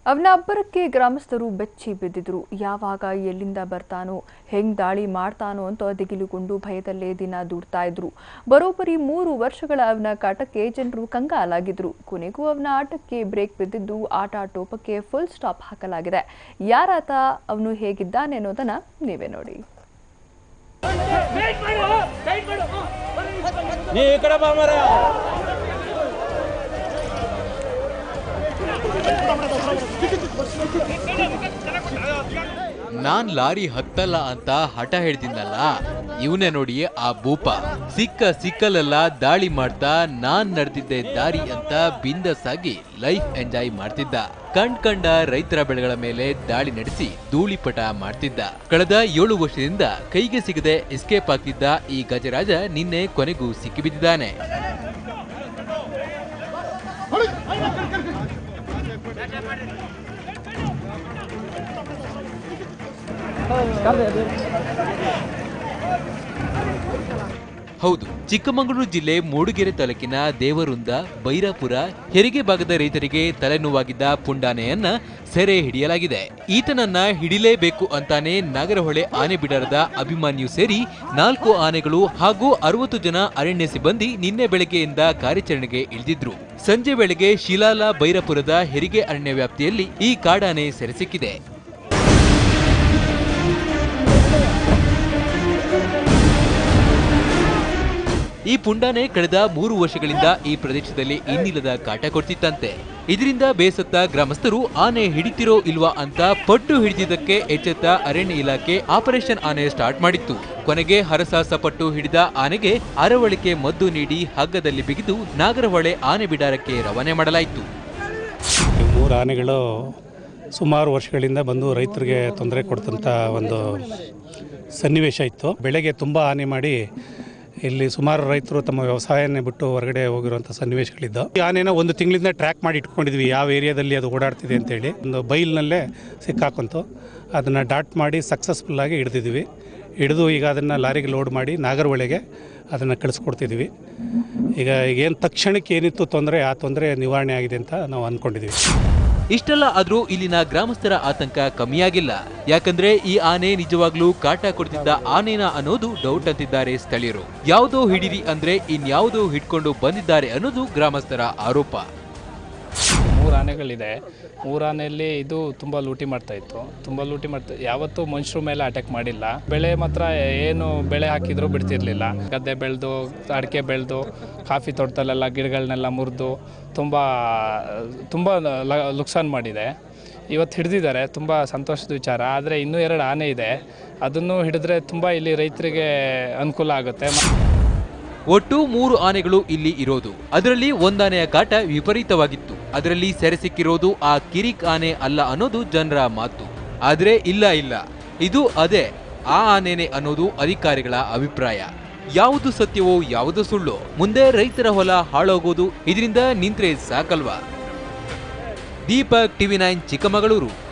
ಅವನ ಅಬ್ಬರಕ್ಕೆ ಗ್ರಾಮಸ್ಥರು ಬೆಚ್ಚಿ ಬಿದ್ದಿದ್ರು ಯಾವಾಗ ಎಲ್ಲಿಂದ ಬರ್ತಾನೋ ಹೆಂಗ್ ದಾಳಿ ಮಾಡ್ತಾನೋ ಅಂತ ದಿಗಿಲುಗೊಂಡು ಭಯದಲ್ಲೇ ದಿನ ದೂಡ್ತಾ ಇದ್ರು ಬರೋಬ್ಬರಿ ಮೂರು ವರ್ಷಗಳ ಅವನ ಕಾಟಕ್ಕೆ ಜನರು ಕಂಗಾಲಾಗಿದ್ರು ಕೊನೆಗೂ ಅವನ ಆಟಕ್ಕೆ ಬ್ರೇಕ್ ಬಿದ್ದಿದ್ದು ಆಟ ಟೋಪಕ್ಕೆ ಫುಲ್ ಸ್ಟಾಪ್ ಹಾಕಲಾಗಿದೆ ಯಾರಾತ ಅವನು ಹೇಗಿದ್ದಾನೆ ಅನ್ನೋದನ್ನ ನೀವೇ ನೋಡಿ ನೀ ಈ ಕಡೆ ಬಾ ಮರ ನಾನ್ ಲಾರಿ ಹತ್ತಲ್ಲ ಅಂತ ಹಠ ಹೇಳ್ತಿದ್ನಲ್ಲ ಇವನೇ ನೋಡಿ ಆ ಭೂಪ ಸಿಕ್ಕ ಸಿಕ್ಕಲೆಲ್ಲ ದಾಳಿ ಮಾಡ್ತಾ ನಾನ್ ನಡೆದಿದ್ದೆ ದಾರಿ ಅಂತ ಬಿಂದಸ್ ಆಗಿ ಲೈಫ್ ಎಂಜಾಯ್ ಮಾಡ್ತಿದ್ದ ಕಂಡ್ ಕಂಡ ರೈತರ ಬೆಳೆಗಳ ಮೇಲೆ ದಾಳಿ ನಡೆಸಿ ಧೂಳಿಪಟ ಮಾಡ್ತಿದ್ದ ಕಳೆದ ಏಳು ವರ್ಷದಿಂದ ಕೈಗೆ ಸಿಗದೆ ಎಸ್ಕೇಪ್ ಆಗ್ತಿದ್ದ ಈ ಗಜರಾಜ ನಿನ್ನೆ ಕೊನೆಗೂ ಸಿಕ್ಕಿಬಿದ್ದಿದ್ದಾನೆ ಹೌದು ಚಿಕ್ಕಮಗಳೂರು ಜಿಲ್ಲೆ ಮೂಡಿಗೆರೆ ತಾಲೂಕಿನ ದೇವರುಂದ ಬೈರಾಪುರ ಹೆರಿಗೆ ಭಾಗದ ರೈತರಿಗೆ ತಲೆನೋವಾಗಿದ್ದ ಪುಂಡಾನೆಯನ್ನ ಸೆರೆ ಹಿಡಿಯಲಾಗಿದೆ ಈತನನ್ನ ಹಿಡಿಲೇಬೇಕು ಅಂತಾನೆ ನಾಗರಹೊಳೆ ಆನೆ ಬಿಡಾರದ ಅಭಿಮಾನ್ಯು ಸೇರಿ ನಾಲ್ಕು ಆನೆಗಳು ಹಾಗೂ ಅರವತ್ತು ಜನ ಅರಣ್ಯ ಸಿಬ್ಬಂದಿ ನಿನ್ನೆ ಬೆಳಗ್ಗೆಯಿಂದ ಕಾರ್ಯಾಚರಣೆಗೆ ಇಳಿದಿದ್ರು ಸಂಜೆ ವೇಳೆಗೆ ಶಿಲಾಲ ಬೈರಪುರದ ಹೆರಿಗೆ ಅರಣ್ಯ ವ್ಯಾಪ್ತಿಯಲ್ಲಿ ಈ ಕಾಡಾನೆ ಸೆರೆ ಸಿಕ್ಕಿದೆ ಈ ಪುಂಡಾನೆ ಕಳೆದ ಮೂರು ವರ್ಷಗಳಿಂದ ಈ ಪ್ರದೇಶದಲ್ಲಿ ಇನ್ನಿಲ್ಲದ ಕಾಟ ಕೊಡ್ತಿತ್ತಂತೆ ಇದರಿಂದ ಬೇಸತ್ತ ಗ್ರಾಮಸ್ಥರು ಆನೆ ಹಿಡಿತಿರೋ ಇಲ್ವಾ ಅಂತ ಪಟ್ಟು ಹಿಡಿದಿದ್ದಕ್ಕೆ ಎಚ್ಚೆತ್ತ ಅರಣ್ಯ ಇಲಾಖೆ ಆಪರೇಷನ್ ಆನೆ ಸ್ಟಾರ್ಟ್ ಮಾಡಿತ್ತು ಕೊನೆಗೆ ಹರಸಾಹಸ ಪಟ್ಟು ಹಿಡಿದ ಆನೆಗೆ ಅರವಳಿಕೆ ಮದ್ದು ನೀಡಿ ಹಗ್ಗದಲ್ಲಿ ಬಿಗಿದು ನಾಗರಹೊಳೆ ಆನೆ ಬಿಡಾರಕ್ಕೆ ರವಾನೆ ಮಾಡಲಾಯಿತು ಈ ಮೂರು ಆನೆಗಳು ಸುಮಾರು ವರ್ಷಗಳಿಂದ ಬಂದು ರೈತರಿಗೆ ತೊಂದರೆ ಕೊಡ್ತಂಥ ಒಂದು ಸನ್ನಿವೇಶ ಇತ್ತು ಬೆಳೆಗೆ ತುಂಬ ಹಾನಿ ಮಾಡಿ ಇಲ್ಲಿ ಸುಮಾರು ರೈತರು ತಮ್ಮ ವ್ಯವಸಾಯನೇ ಬಿಟ್ಟು ಹೊರಗಡೆ ಹೋಗಿರುವಂಥ ಸನ್ನಿವೇಶಗಳಿದ್ದು ಈ ಆನೆನ ಒಂದು ತಿಂಗಳಿಂದ ಟ್ರ್ಯಾಕ್ ಮಾಡಿ ಇಟ್ಕೊಂಡಿದ್ವಿ ಯಾವ ಏರಿಯಾದಲ್ಲಿ ಅದು ಓಡಾಡ್ತಿದೆ ಅಂತೇಳಿ ಒಂದು ಬೈಲ್ನಲ್ಲೇ ಸಿಕ್ಕಾಕೊಂತು ಅದನ್ನು ಡಾಟ್ ಮಾಡಿ ಸಕ್ಸಸ್ಫುಲ್ಲಾಗಿ ಹಿಡಿದಿದ್ವಿ ಹಿಡಿದು ಈಗ ಅದನ್ನು ಲಾರಿಗೆ ಲೋಡ್ ಮಾಡಿ ನಾಗರಹೊಳೆಗೆ ಅದನ್ನು ಕಳಿಸ್ಕೊಡ್ತಿದ್ವಿ ಈಗ ಏನು ತಕ್ಷಣಕ್ಕೆ ಏನಿತ್ತು ತೊಂದರೆ ಆ ತೊಂದರೆ ನಿವಾರಣೆ ಆಗಿದೆ ಅಂತ ನಾವು ಅಂದ್ಕೊಂಡಿದ್ದೀವಿ ಇಷ್ಟೆಲ್ಲ ಆದ್ರೂ ಇಲ್ಲಿನ ಗ್ರಾಮಸ್ಥರ ಆತಂಕ ಕಮ್ಮಿಯಾಗಿಲ್ಲ ಯಾಕಂದ್ರೆ ಈ ಆನೆ ನಿಜವಾಗ್ಲೂ ಕಾಟ ಕೊಡ್ತಿದ್ದ ಆನೆನ ಅನ್ನೋದು ಡೌಟ್ ಅಂತಿದ್ದಾರೆ ಸ್ಥಳೀಯರು ಯಾವುದೋ ಹಿಡಿರಿ ಅಂದ್ರೆ ಇನ್ಯಾವುದೋ ಹಿಡ್ಕೊಂಡು ಬಂದಿದ್ದಾರೆ ಅನ್ನೋದು ಗ್ರಾಮಸ್ಥರ ಆರೋಪ ಮೂರು ಆನೆಗಳಿದೆ ಮೂರು ಆನೆಯಲ್ಲಿ ಇದು ತುಂಬ ಲೂಟಿ ಮಾಡ್ತಾ ಇತ್ತು ತುಂಬ ಲೂಟಿ ಮಾಡ್ತಾ ಯಾವತ್ತೂ ಮನುಷ್ಯರ ಮೇಲೆ ಅಟ್ಯಾಕ್ ಮಾಡಿಲ್ಲ ಬೆಳೆ ಮಾತ್ರ ಏನು ಬೆಳೆ ಹಾಕಿದ್ರು ಬಿಡ್ತಿರ್ಲಿಲ್ಲ ಗದ್ದೆ ಬೆಳೆದು ಅಡಿಕೆ ಬೆಳೆದು ಕಾಫಿ ತೋಟದಲ್ಲೆಲ್ಲ ಗಿಡಗಳನ್ನೆಲ್ಲ ಮುರಿದು ತುಂಬ ತುಂಬ ಲ- ಲುಕ್ಸಾನ್ ಮಾಡಿದೆ ಇವತ್ತು ಹಿಡಿದಿದ್ದಾರೆ ತುಂಬ ಸಂತೋಷದ ವಿಚಾರ ಆದರೆ ಇನ್ನೂ ಎರಡು ಆನೆ ಇದೆ ಅದನ್ನು ಹಿಡಿದ್ರೆ ತುಂಬ ಇಲ್ಲಿ ರೈತರಿಗೆ ಅನುಕೂಲ ಆಗುತ್ತೆ ಒಟ್ಟು ಮೂರು ಆನೆಗಳು ಇಲ್ಲಿ ಇರೋದು ಅದರಲ್ಲಿ ಒಂದಾನೆಯ ಕಾಟ ವಿಪರೀತವಾಗಿತ್ತು ಅದರಲ್ಲಿ ಸೆರೆ ಸಿಕ್ಕಿರೋದು ಆ ಕಿರಿಕ್ ಆನೆ ಅಲ್ಲ ಅನ್ನೋದು ಜನರ ಮಾತು ಆದ್ರೆ ಇಲ್ಲ ಇಲ್ಲ ಇದು ಅದೇ ಆ ಆನೆನೆ ಅನ್ನೋದು ಅಧಿಕಾರಿಗಳ ಅಭಿಪ್ರಾಯ ಯಾವುದು ಸತ್ಯವೋ ಯಾವುದು ಸುಳ್ಳು ಮುಂದೆ ರೈತರ ಹೊಲ ಹಾಳಾಗೋದು ಇದರಿಂದ ನಿಂತ್ರೆ ಸಾಕಲ್ವಾ ದೀಪಕ್ ಟಿವಿ ನೈನ್ ಚಿಕ್ಕಮಗಳೂರು